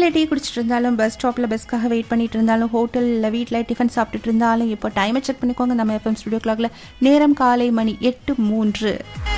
கடையில் டீ குடிச்சிட்டு இருந்தாலும் பஸ் ஸ்டாப்பில் பஸ்க்காக வெயிட் பண்ணிட்டு இருந்தாலும் ஹோட்டலில் வீட்டில் டிஃபன் சாப்பிட்டுட்டு இருந்தாலும் இப்போ டைமை செக் பண்ணிக்கோங்க நம்ம எஃப்எம் ஸ்டுடியோ கிளாக்ல நேரம் காலை மணி எட்டு மூன்று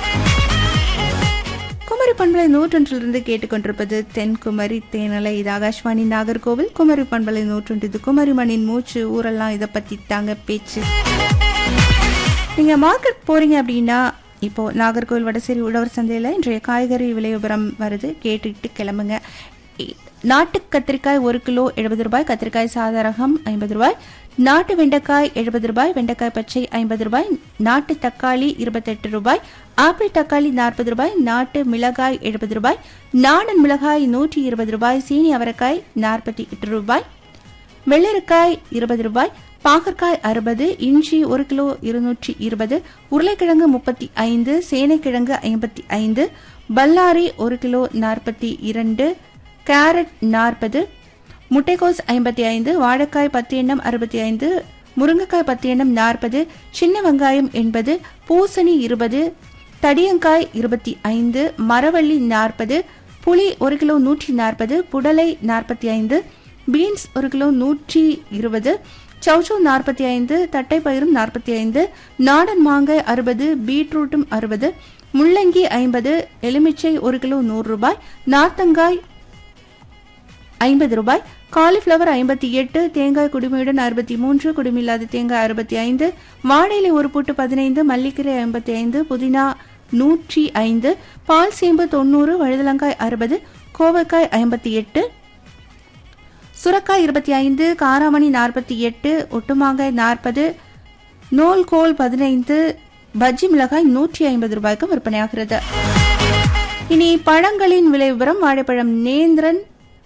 குமரி பண்பலை நூற்றொன்றிலிருந்து கேட்டுக்கொண்டிருப்பது தென்குமரி தேனலை இது ஆகாஷ்வாணி நாகர்கோவில் குமரி பண்பலை நூற்றொன்று இது குமரிமணின் மூச்சு ஊரெல்லாம் இதை பற்றி தாங்க பேச்சு நீங்கள் மார்க்கெட் போகிறீங்க அப்படின்னா இப்போ நாகர்கோவில் வடசேரி உழவர் சந்தையில் இன்றைய காய்கறி விலை விவரம் வருது கேட்டுக்கிட்டு கிளம்புங்க இ- நாட்டு கத்திரிக்காய் ஒரு கிலோ எழுபது ரூபாய் கத்திரிக்காய் சாதாரகம் ஐம்பது ரூபாய் நாட்டு வெண்டைக்காய் எழுபது ரூபாய் வெண்டைக்காய் பச்சை ஐம்பது ரூபாய் நாட்டு தக்காளி இருபத்தெட்டு ரூபாய் ஆப்பிள் தக்காளி நாற்பது ரூபாய் நாட்டு மிளகாய் எழுபது ரூபாய் நாடன் மிளகாய் நூற்றி இருபது ரூபாய் சீனி அவரைக்காய் நாற்பத்தி எட்டு ரூபாய் வெள்ளரிக்காய் இருபது ரூபாய் பாகற்காய் அறுபது இஞ்சி ஒரு கிலோ இருநூற்றி இருபது உருளைக்கிழங்கு முப்பத்தி ஐந்து சேனைக்கிழங்கு ஐம்பத்தி ஐந்து பல்லாரி ஒரு கிலோ நாற்பத்தி இரண்டு கேரட் நாற்பது முட்டைக்கோஸ் ஐம்பத்தி ஐந்து வாழைக்காய் பத்து எண்ணம் அறுபத்தி ஐந்து முருங்கைக்காய் பத்து எண்ணம் நாற்பது சின்ன வெங்காயம் எண்பது பூசணி இருபது தடியங்காய் இருபத்தி ஐந்து மரவள்ளி நாற்பது புளி ஒரு கிலோ நூற்றி நாற்பது புடலை நாற்பத்தி ஐந்து பீன்ஸ் ஒரு கிலோ நூற்றி இருபது சௌச்சௌ நாற்பத்தி ஐந்து தட்டைப்பயிரும் நாற்பத்தி ஐந்து நாடன் மாங்காய் அறுபது பீட்ரூட்டும் அறுபது முள்ளங்கி ஐம்பது எலுமிச்சை ஒரு கிலோ நூறு ரூபாய் நார்த்தங்காய் ஐம்பது ரூபாய் காலிஃப்ளவர் ஐம்பத்தி எட்டு தேங்காய் குடுமையுடன் அறுபத்தி மூன்று குடுமில்லாத தேங்காய் அறுபத்தி ஐந்து வாழையிலை ஒரு பூட்டு பதினைந்து மல்லிக்கீரை ஐம்பத்தி ஐந்து புதினா நூற்றி ஐந்து பால் சேம்பு தொண்ணூறு வழுதலங்காய் அறுபது கோவைக்காய் ஐம்பத்தி எட்டு சுரக்காய் இருபத்தி ஐந்து காராமணி நாற்பத்தி எட்டு ஒட்டுமாங்காய் நாற்பது நூல்கோல் பதினைந்து பஜ்ஜி மிளகாய் நூற்றி ஐம்பது ரூபாய்க்கு விற்பனையாகிறது இனி பழங்களின் விலை விவரம் வாழைப்பழம் நேந்திரன்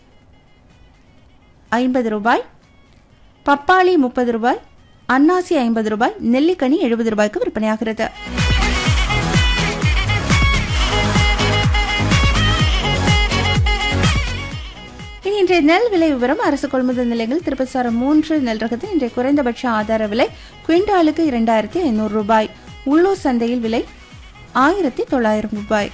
ஐம்பது ரூபாய் பப்பாளி முப்பது ரூபாய் அன்னாசி ஐம்பது ரூபாய் நெல்லிக்கனி எழுபது ரூபாய்க்கு விற்பனையாகிறது இனி இன்றைய நெல் விலை விவரம் அரசு கொள்முதல் நிலையங்கள் திருப்பசாரம் மூன்று நெல் ரகத்தின் இன்றைய குறைந்தபட்ச ஆதார விலை குவிண்டாலுக்கு இரண்டாயிரத்தி ஐநூறு ரூபாய் உள்ளூர் சந்தையில் விலை ஆயிரத்தி தொள்ளாயிரம் ரூபாய்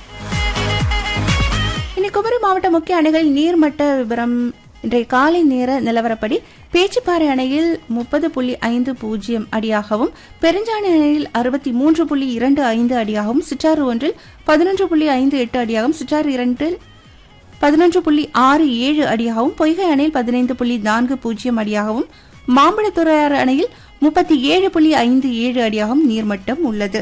இனி குமரி மாவட்ட முக்கிய அணைகளில் நீர்மட்ட விவரம் இன்றைய காலை நேர நிலவரப்படி பேச்சிப்பாறை அணையில் முப்பது புள்ளி ஐந்து பூஜ்ஜியம் அடியாகவும் பெருஞ்சாணி அணையில் அறுபத்தி மூன்று புள்ளி இரண்டு ஐந்து அடியாகவும் சிற்றாறு ஒன்றில் பதினொன்று புள்ளி ஐந்து எட்டு அடியாகவும் சிற்றாறு இரண்டில் பதினொன்று புள்ளி ஆறு ஏழு அடியாகவும் பொய்கை அணையில் பதினைந்து புள்ளி நான்கு பூஜ்ஜியம் அடியாகவும் மாம்பழத்துறையாறு அணையில் முப்பத்தி ஏழு புள்ளி ஐந்து ஏழு அடியாகவும் நீர்மட்டம் உள்ளது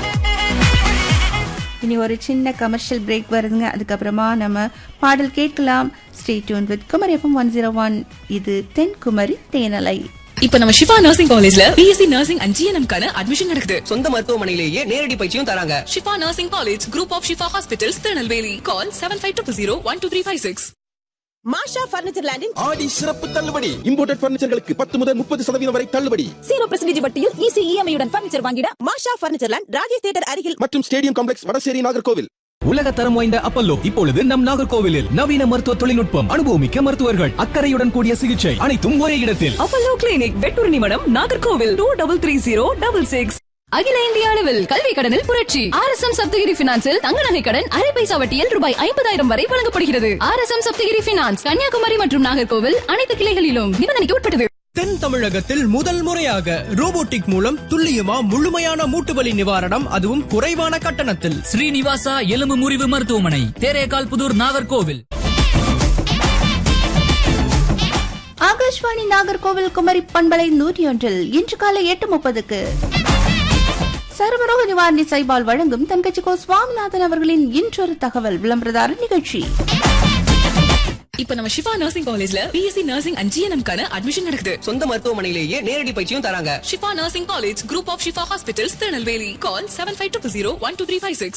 இனி ஒரு சின்ன கமர்ஷியல் பிரேக் வருதுங்க அதுக்கப்புறமா நம்ம பாடல் கேட்கலாம் stay tune with Kumari FM one zero one இது தென்குமரி தேனலை இப்ப நம்ம ஷிஃபா நர்சிங் காலேஜ்ல பிஎஸ்சி நர்சிங் அண்ட் ஜிஎன்எம் கான அட்மிஷன் நடக்குது சொந்த மருத்துவமனையிலேயே நேரடி பயிற்சியும் தராங்க Shifa nursing college group of Shifa hospitals Tirunelveli call seven five two zero one two three five six Masha furniture லேண்டின் ஆடி சிறப்பு தள்ளுபடி இம்போர்ட்டட் பர்னிச்சர்களுக்கு பத்து முதல் முப்பது சதவீதம் வரை தள்ளுபடி ஜீரோ பெர்சன்டேஜ் வட்டியில் ஈஸி இஎம்ஐயுடன் பர்னிச்சர் வாங்கிட Masha furniture land Rajesh theatre அருகில் மற்றும் ஸ்டேடியம் காம்ப்ளெக்ஸ் வடசேரி நாகர்கோவில் உலக தரம் வாய்ந்த அப்பல்லோ இப்பொழுது நம் நாகர்கோவிலில் நவீன மருத்துவ தொழில்நுட்பம் அனுபவமிக்க மருத்துவர்கள் அக்கறையுடன் கூடிய சிகிச்சை அனைத்தும் ஒரே இடத்தில் Apollo clinic Vetturnimadam Nagercoil two double three zero double six அகில இந்திய அளவில் கல்வி கடனில் புரட்சி ஆர் எஸ் எம் சப்தகிரி பினான்சில் தங்க நகை கடன் அரை பைசா வட்டியில் ரூபாய் ஐம்பதாயிரம் வரை வழங்கப்படுகிறது R S M Sapthagiri finance Kanniyakumari மற்றும் நாகர்கோவில் அனைத்து கிளைகளிலும் நிபந்தனைக்கு உட்பட்டது தென் தமிழகத்தில் முதல் முறையாக ரோபோட்டிக் மூலம் துல்லியமா முழுமையான மூட்டுவலி நிவாரணம் அதுவும் குறைவான கட்டணத்தில் ஸ்ரீனிவாசா எலும்பு முறிவு மருத்துவமனை தேரேகால் புதூர் நாகர்கோவில் ஆகாஷ்வாணி நாகர்கோவில் குமரி பண்பலை நூற்றி ஒன்றில் இன்று காலை எட்டு முப்பதுக்கு சர்வரோக நிவாரணி சைபால் வழங்கும் தன்கட்சிக்கோ சுவாமிநாதன் அவர்களின் இன்றொரு தகவல் விளம்பரதார நிகழ்ச்சி இப்ப நம்ம ஷிஃபா நர்சிங் காலேஜ்ல பிஎஸ்சி நர்சிங் அண்ட் ஜிஎன்எம் கான அட்மிஷன் நடக்குது சொந்த மருத்துவமனையிலேயே நேரடி பயிற்சியும் தராங்க Shifa nursing college group of Shifa hospitals Tirunelveli call seven five two zero one two three five six